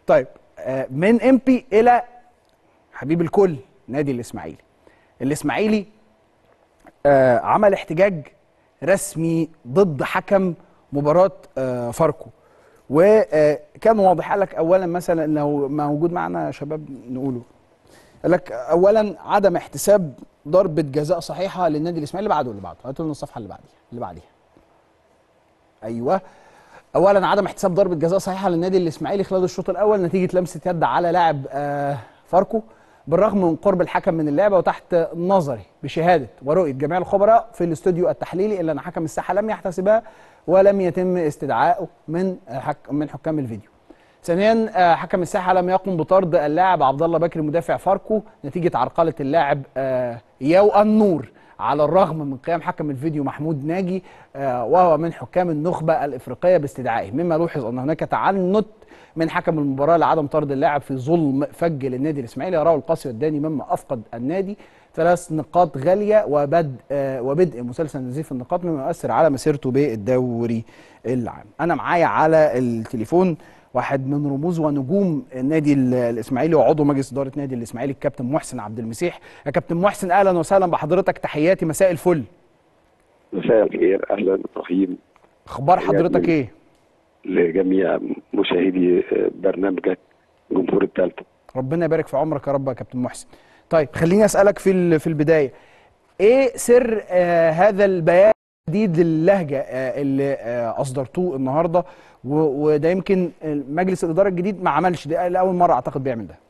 طيب آه، من امبي الى حبيب الكل نادي الاسماعيلي الاسماعيلي آه، عمل احتجاج رسمي ضد حكم مباراه آه، فاركو وكان واضح قال لك اولا مثلا لو موجود معنا يا شباب نقوله قال لك اولا عدم احتساب ضربه جزاء صحيحه للنادي الاسماعيلي اللي بعده اللي بعده هاتوا لنا الصفحه اللي بعديها اللي بعديها ايوه اولا عدم احتساب ضربه جزاء صحيحه للنادي الاسماعيلي خلال الشوط الاول نتيجه لمسه يد على لاعب آه فاركو بالرغم من قرب الحكم من اللعبه وتحت نظري بشهاده ورؤيه جميع الخبراء في الاستوديو التحليلي الا ان حكم الساحه لم يحتسبها ولم يتم استدعائه من حك من حكام الفيديو. ثانيا آه، حكم الساحه لم يقم بطرد اللاعب عبد الله بكري مدافع فاركو نتيجه عرقله اللاعب آه، ياو النور على الرغم من قيام حكم الفيديو محمود ناجي آه، وهو من حكام النخبه الافريقيه باستدعائه مما لوحظ ان هناك تعنت من حكم المباراه لعدم طرد اللاعب في ظلم فج للنادي الاسماعيلي يراه القاسي والداني مما افقد النادي ثلاث نقاط غاليه وبدء آه، وبدء مسلسل نزيف النقاط مما يؤثر على مسيرته بالدوري العام انا معايا على التليفون واحد من رموز ونجوم النادي ال- الاسماعيلي وعضو مجلس اداره نادي الاسماعيلي الكابتن محسن عبد المسيح يا كابتن محسن اهلا وسهلا بحضرتك تحياتي مساء الفل مساء الخير اهلا ابراهيم اخبار حضرتك ايه لجميع مشاهدي برنامجك جمهور الثالثه ربنا يبارك في عمرك يا رب يا كابتن محسن طيب خليني اسالك في ال- في البدايه ايه سر آه هذا البيان الجديد للهجه آه اللي آه اصدرتوه النهارده و- وده يمكن مجلس الاداره الجديد ما عملش ده لاول مره اعتقد بيعمل ده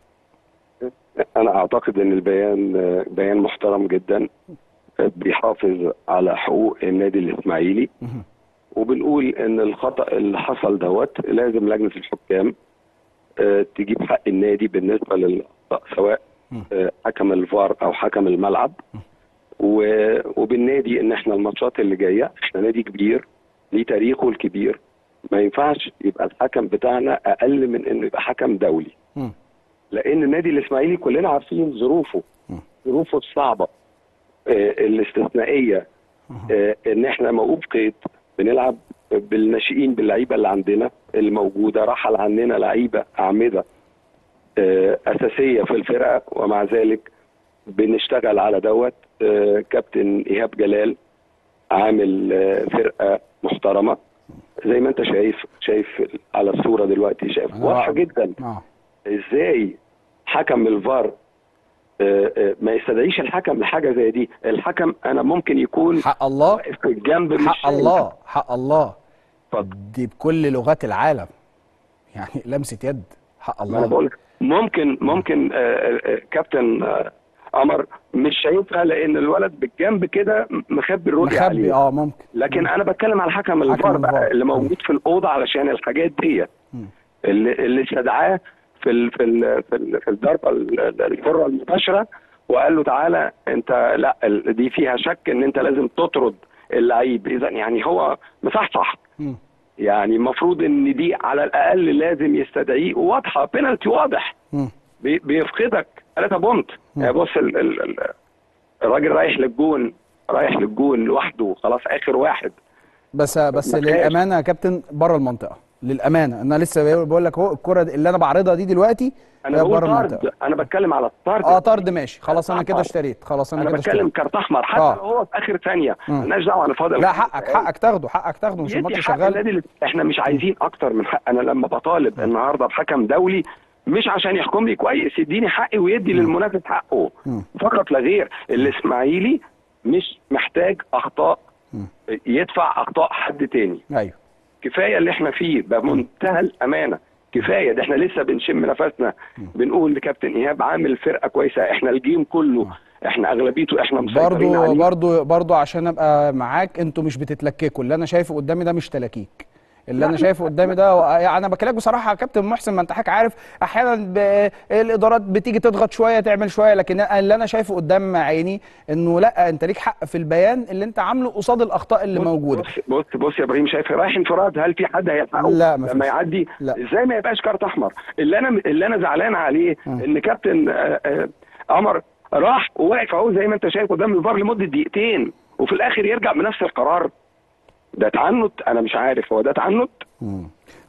انا اعتقد ان البيان بيان محترم جدا بيحافظ على حقوق النادي الاسماعيلي مهم. وبنقول ان الخطا اللي حصل دوت لازم لجنه الحكام آه، تجيب حق النادي بالنسبه للاخطاء سواء مم. آه، حكم الفار او حكم الملعب و- وبالنادي ان احنا الماتشات اللي جايه احنا نادي كبير ليه تاريخه الكبير ما ينفعش يبقى الحكم بتاعنا اقل من انه يبقى حكم دولي مم. لان النادي الاسماعيلي كلنا عارفين ظروفه مم. ظروفه الصعبه آه، الاستثنائيه آه، ان احنا موقوف قيد بنلعب بالناشئين باللعيبه اللي عندنا اللي موجوده رحل عننا لعيبه اعمده آه، اساسيه في الفرقه ومع ذلك بنشتغل على دوت آه، كابتن ايهاب جلال عامل آه، فرقه محترمه زي ما انت شايف شايف على الصوره دلوقتي شايف أنا واضحه رأ- جدا اه ازاي حكم الفار آه، آه، ما يستدعيش الحكم لحاجه زي دي الحكم انا ممكن يكون حق الله واقف في الجنب مش حق شايف. الله حق الله اتفضل. دي بكل لغات العالم يعني لمسه يد حق ما انا الله بقول لك ممكن ممكن آه، آه، آه، كابتن آه، عمر مش شايفها لان الولد بالجنب كده مخبي الرؤيه مخبي عليه اه ممكن لكن انا بتكلم على حكم الفار الفار. بقى اللي موجود في الاوضه علشان الحاجات دي مم. اللي, اللي استدعاه في ال في ال في, ال في الضربه ال- ال- الحره المباشره وقال له تعالى انت لا ال- دي فيها شك ان انت لازم تطرد اللعيب اذا يعني هو مصحصح مم. يعني المفروض ان دي على الاقل لازم يستدعيه واضحه بينالتي واضح مم. بي- بيفقدك ثلاثة بونت يعني بص ال ال ال الراجل رايح للجون رايح للجون لوحده خلاص اخر واحد بس بس ما فيهاش. للامانه يا كابتن بره المنطقه للامانه انا لسه بقول لك اهو الكره اللي انا بعرضها دي دلوقتي انا هي بقول بره طرد المنطقه انا بتكلم على الطرد اه طرد ماشي خلاص انا كده آه. اشتريت خلاص انا, انا كده بتكلم اشتريت كارت احمر حتى آه. لو هو في اخر ثانيه مم. مالناش دعوه انا فاضل لا خمس حقك دقايق. حقك تاخده حقك تاخده مش يدي الماتش حق شغال النادي اللي- احنا مش عايزين اكتر من حق انا لما بطالب النهارده بحكم دولي مش عشان يحكم لي كويس يديني حقي ويدي للمنافس حقه مم. فقط لا غير الاسماعيلي مش محتاج اخطاء مم. يدفع اخطاء حد تاني ايوه كفايه اللي احنا فيه بمنتهى الامانه كفايه ده احنا لسه بنشم نفسنا بنقول لكابتن ايهاب عامل فرقه كويسه احنا الجيم كله احنا اغلبيته احنا مسيطرين برضو عليه برضو برضو عشان ابقى معاك انتوا مش بتتلككوا اللي انا شايفه قدامي ده مش تلاكيك اللي انا شايفه قدامي ده يعني انا بكلمك بصراحه يا كابتن محسن ما انت حضرتك عارف احيانا ب... الادارات بتيجي تضغط شويه تعمل شويه لكن اللي انا شايفه قدام عيني انه لا انت ليك حق في البيان اللي انت عامله قصاد الاخطاء اللي بص- موجوده بص بص بص يا ابراهيم شايف رايح انفراد هل في حد هيلحقه لا، مفيش. لما يعدي لا. ازاي ما يبقاش كارت احمر اللي انا اللي انا زعلان عليه مم. ان كابتن آه، آه، عمر راح وواقف اهو زي ما انت شايف قدام الفار لمده دقيقتين وفي الاخر يرجع بنفس القرار ده تعنت انا مش عارف هو ده تعنت مم.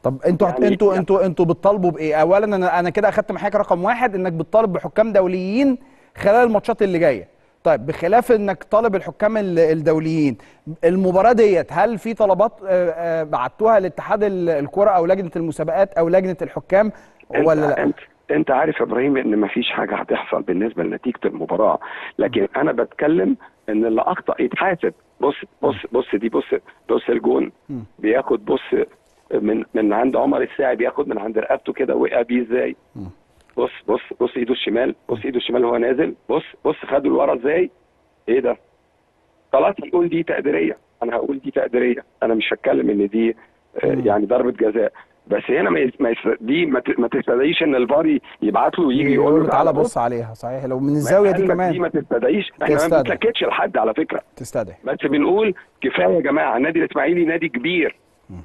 طب انتوا يعني- انتوا انتوا انتوا بتطالبوا بايه؟ اولا انا انا كده اخدت من حضرتك رقم واحد انك بتطالب بحكام دوليين خلال الماتشات اللي جايه. طيب بخلاف انك طالب الحكام ال- الدوليين المباراه ديت هل في طلبات آه، آه، بعتوها لاتحاد ال- الكره او لجنه المسابقات او لجنه الحكام انت ولا لا؟ انت انت عارف يا ابراهيم ان مفيش حاجه هتحصل بالنسبه لنتيجه المباراه لكن انا بتكلم ان اللي اخطا يتحاسب بص بص بص دي بص بص الجون بياخد بص من من عند عمر الساعي بياخد من عند رقبته كده وقع بيه ازاي بص بص بص ايده الشمال بص ايده الشمال وهو نازل بص بص خده لورا ازاي ايه ده خلاص يقول دي تقديريه انا هقول دي تقديريه انا مش هتكلم ان دي آه، يعني ضربه جزاء بس هنا ما يس- ما يس- دي ما ت- ما تستدعيش ان الفار يبعت له ويجي يقول له تعالى بص بص عليها صحيح لو من الزاويه دي دي كمان ما تستدعيش احنا ما تستدعي. بنتلكتش لحد على فكره تستدعي بس بنقول كفايه يا جماعه النادي الاسماعيلي نادي كبير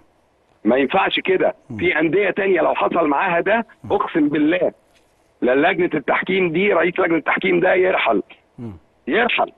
ما ينفعش كده في انديه تانية لو حصل معاها ده اقسم بالله للجنه التحكيم دي رئيس لجنه التحكيم ده يرحل يرحل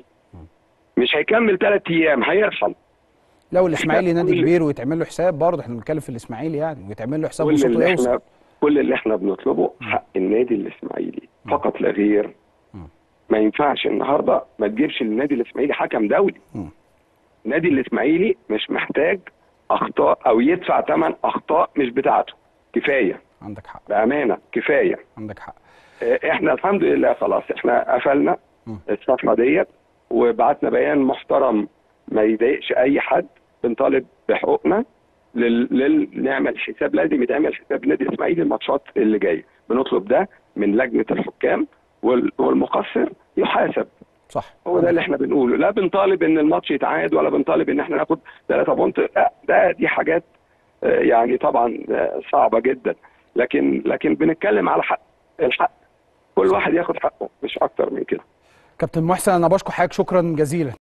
مش هيكمل ثلاث ايام هيرحل لو الاسماعيلي نادي كل- كبير ويتعمل له حساب برضه احنا بنتكلم في الاسماعيلي يعني ويتعمل له حساب كل وصوته اللي يوصل احنا كل اللي احنا بنطلبه حق النادي الاسماعيلي فقط لا غير ما ينفعش النهارده ما تجيبش للنادي الاسماعيلي حكم دولي النادي الاسماعيلي مش محتاج اخطاء او يدفع ثمن اخطاء مش بتاعته كفايه عندك حق بامانه كفايه عندك حق اه، احنا الحمد لله خلاص احنا قفلنا الصفحه ديت وبعتنا بيان محترم ما يضايقش اي حد بنطالب بحقوقنا لل... لل... نعمل حساب لازم يتعمل حساب النادي الاسماعيلي الماتشات اللي جايه بنطلب ده من لجنه الحكام وال... والمقصر يحاسب صح هو ده اللي احنا بنقوله لا بنطالب ان الماتش يتعاد ولا بنطالب ان احنا ناخد ثلاثة بونت لا ده دي حاجات آه، يعني طبعا آه، صعبه جدا لكن لكن بنتكلم على حق الحق كل واحد ياخد حقه مش اكتر من كده كابتن محسن انا بشكر حضرتك شكرا جزيلا